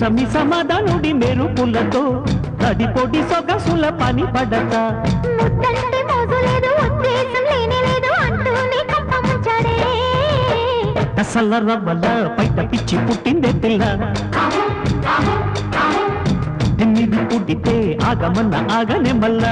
మిసమి సమాధానుడి మెరుపులతో తడి పొడి సొగసుల పని పడత ముద్దంటే మోజు లేదు ఉద్దేశం లేనే లేదు అంటూనే కప్ప ముంచాడే కసల రవ్వల బయట పిచ్చి పుట్టిందే పిల్ల తిన్నిది పుట్టితే ఆగమన్న ఆగనే మల్లా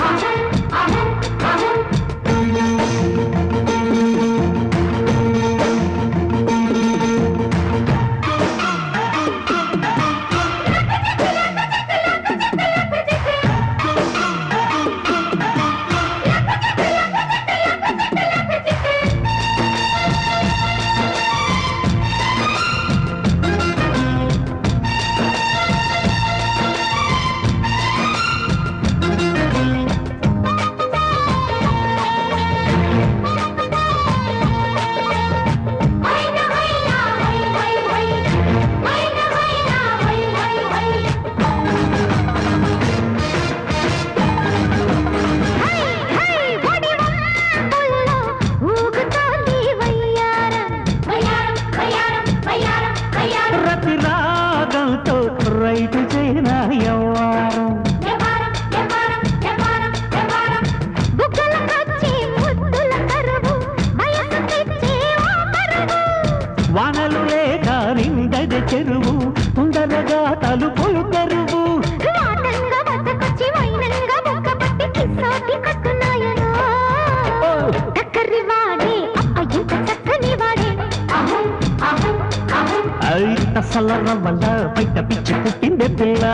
రతి రాగంతో రైతు చేన యవ్వారం వానలు లేక నిండది చెరువు తొందరగా తలుపులు తెరువు ఐ అసల రవ్వల బయట పిచ్చి పుట్టిందే పిల్ల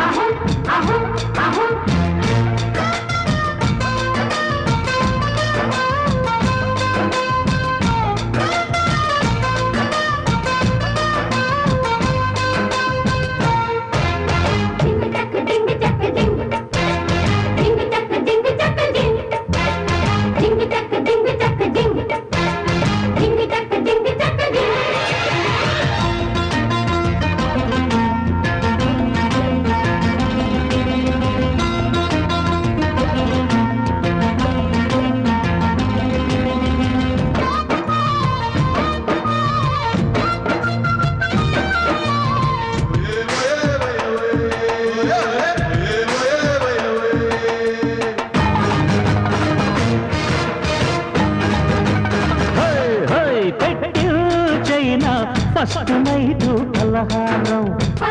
హై, హై, పెట్టిల్చైనా ఫస్ట్ నైటు పలహారం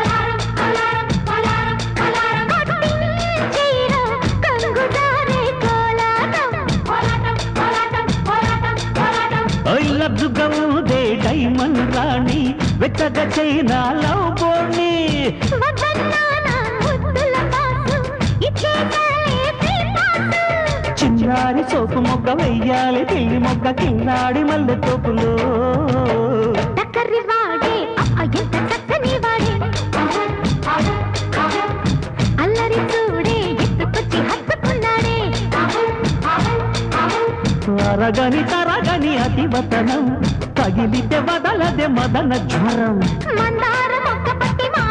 లబ్జుగా ఉందే డైమండ్ రాణి వెచ్చగా చైనా లవ్ బోర్ని చిన్నారి సోపు మొగ్గ వెయ్యాలి పిల్లి మొగ్గ కిన్నాడి మల్లె తోపులో అల్లరి చూడే ఎత్తుకొచ్చి హత్తుకున్నాడే అరగని తరగని అతివతనం తగిలితే వదలదే మదన జ్వరం మందార మొక్క పట్టి మా